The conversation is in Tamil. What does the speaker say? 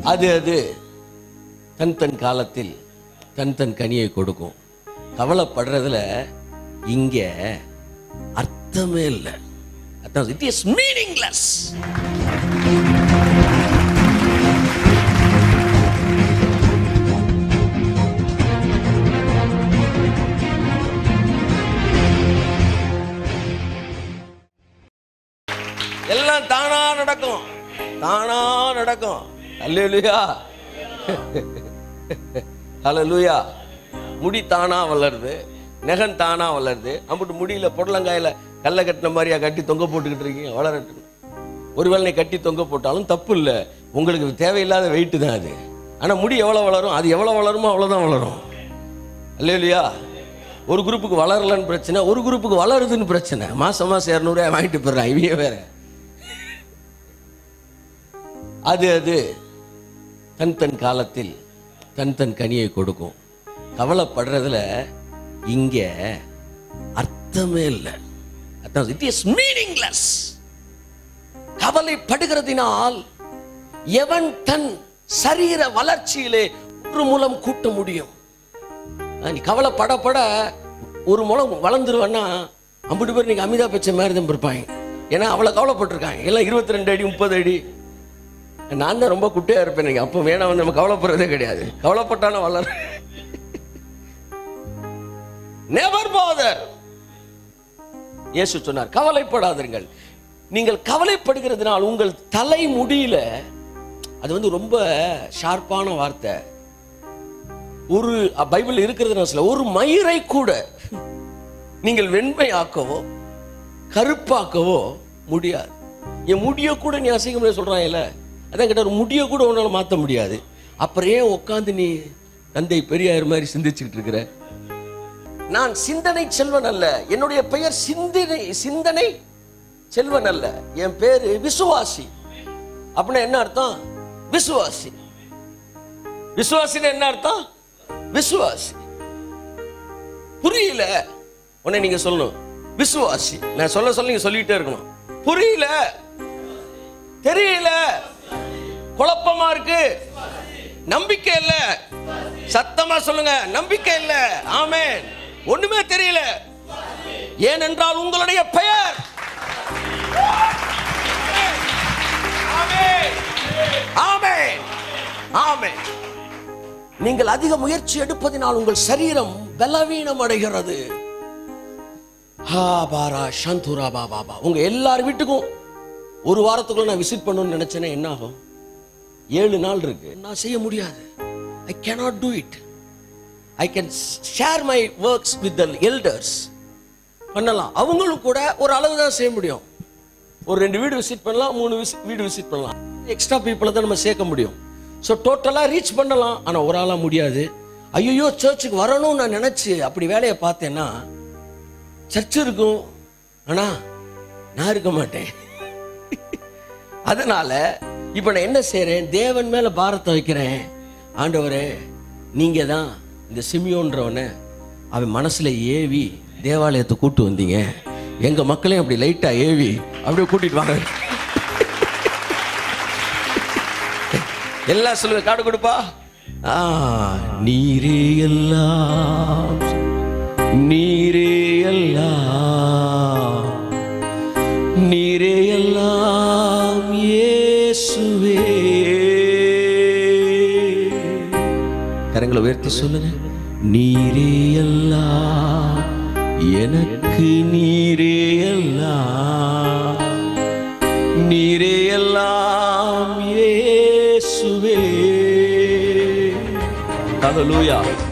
அது அது தன் தன் காலத்தில் தன் தன் கனியை கொடுக்கும் கவலைப்படுறதுல இங்க அர்த்தமே இல்லை அர்த்தம் இட் இஸ் மீனிங்லெஸ் எல்லாம் தானா நடக்கும் தானா நடக்கும் அல்லேலூயா ஹalleluya முடி தானா வளருது நெகன் தானா வளருது அம்புட்டு முடியில பொடலங்காயில கல்லை கட்டின மாதிரியா கட்டி தொங்க போட்டுக்கிட்டு இருக்கீங்க வளரட்டும் ஒருவேளை நீ கட்டி தொங்க போட்டாலும் தப்பு இல்லை உங்களுக்கு தேவையில்லாத வெயிட்டு தான் அது ஆனா முடி எவ்வளவு வளரும் அது எவ்வளவு வளருமோ அவ்வளவுதான் வளரும் அல்லேலூயா ஒரு குரூப்புக்கு வளரலன்னு பிரச்சனை ஒரு குரூப்புக்கு வளருதுன்னு பிரச்சனை மாசம் மாசம் இரநூறுவா வாங்கிட்டு போயிடுறான் இவங்க வேற அது அது தன் தன் காலத்தில் தன் தன் கனியை கொடுக்கும் கவலைப்படுறதுல இங்க அர்த்தமே இல்லை அர்த்தம் இட் இஸ் மீனிங்லெஸ் கவலைப்படுகிறதினால் எவன் தன் சரீர வளர்ச்சியிலே ஒரு மூலம் கூட்ட முடியும் ஆ, நீ கவலைப்பட பட ஒரு முளம் வளர்ந்துருவேன்னா ஐம்பது பேர் நீங்க அமிதா பச்சை மாதிரி தான் இருப்பாங்க ஏன்னா அவ்வளோ கவலைப்பட்டிருக்காங்க எல்லாம் இருபத்தி ரெண்டு அடி முப்பது அடி நான் தான் ரொம்ப குட்டையா இருப்பேன் நீங்க அப்போ வேணா வந்து நம்ம கவலைப்படுறதே கிடையாது கவலைப்பட்டான வளர நெவர் பாதர் இயேசு சொன்னார் கவலைப்படாதீர்கள் நீங்கள் கவலைப்படுகிறதுனால் உங்கள் தலை முடியில அது வந்து ரொம்ப ஷார்ப்பான வார்த்தை ஒரு அ, பைபிள் இருக்கிறது நான் சொல்ல ஒரு மயிரை கூட நீங்கள் வெண்மையாக்கவோ கருப்பாக்கவோ முடியாது என் முடிய கூட நீ அசைக்க முடியாது சொல்றான் இல்ல அதான் கிட்ட ஒரு முடிய கூட உன்னால மாத்த முடியாது அப்புறம் ஏன் உட்காந்து நீ தந்தை பெரியார் மாதிரி சிந்திச்சுக்கிட்டு இருக்கிற நான் சிந்தனை செல்வன் அல்ல என்னுடைய பெயர் சிந்தனை சிந்தனை செல்வன் அல்ல என் பேரு விசுவாசி அப்படின்னா என்ன அர்த்தம் விசுவாசி விசுவாசின்னு என்ன அர்த்தம் விசுவாசி புரியல உடனே நீங்க சொல்லணும் விசுவாசி நான் சொல்ல சொல்ல நீங்க சொல்லிட்டே இருக்கணும் புரியல தெரியல குழப்பமா இருக்கு நம்பிக்கை இல்ல சத்தமா சொல்லுங்க நம்பிக்கை இல்ல ஆமென் ஒண்ணுமே தெரியல ஏனென்றால் உங்களுடைய பெயர் ஆமென் ஆமென் ஆமென் நீங்கள் அதிக முயற்சி எடுப்பதினால் உங்கள் சரீரம் பலவீனம் அடைகிறது ஹா பாரா சந்துரா பா பாபா உங்க எல்லார் வீட்டுக்கும் ஒரு வாரத்துக்குள்ள நான் விசிட் பண்ணணும்னு நினைச்சேன்னா என்ன ஆகும் ஏழு நாள் இருக்கு நான் செய்ய முடியாது I cannot do it I can share my works with the elders பண்ணலாம் அவங்களும் கூட ஒரு அளவு தான் செய்ய முடியும் ஒரு ரெண்டு வீடு விசிட் பண்ணலாம் மூணு விசி- வீடு விசிட் பண்ணலாம் எக்ஸ்ட்ரா பீப்புளை தான் நம்ம சேர்க்க முடியும் ஸோ டோட்டலாக ரீச் பண்ணலாம் ஆனால் ஒரு ஆளாக முடியாது ஐயோ சர்ச்சுக்கு வரணும்னு நான் நினச்சி அப்படி வேலையை பார்த்தேன்னா சர்ச் இருக்கும் ஆனா நான் இருக்க மாட்டேன் அதனால இப்ப நான் என்ன செய்றேன் தேவன் மேல பாரத்தை வைக்கிறேன் ஆண்டவரே நீங்க தான் இந்த சிமியோன்றவனை அவன் மனசுல ஏவி தேவாலயத்தை கூட்டு வந்தீங்க எங்க மக்களையும் அப்படி லைட்டா ஏவி அப்படியே கூட்டிட்டு வாங்க எல்லாம் சொல்லுங்க காடு கொடுப்பா ஆ, நீரே எல்லாம் நீரே எல்லாம் நீரே எல்லாம் இயேசுவே கரங்களை உயர்த்தி சொல்லுங்க நீரே எல்லாம் எனக்கு நீரே எல்லாம் நீரே எல்லாம் இயேசுவே ஹalleluya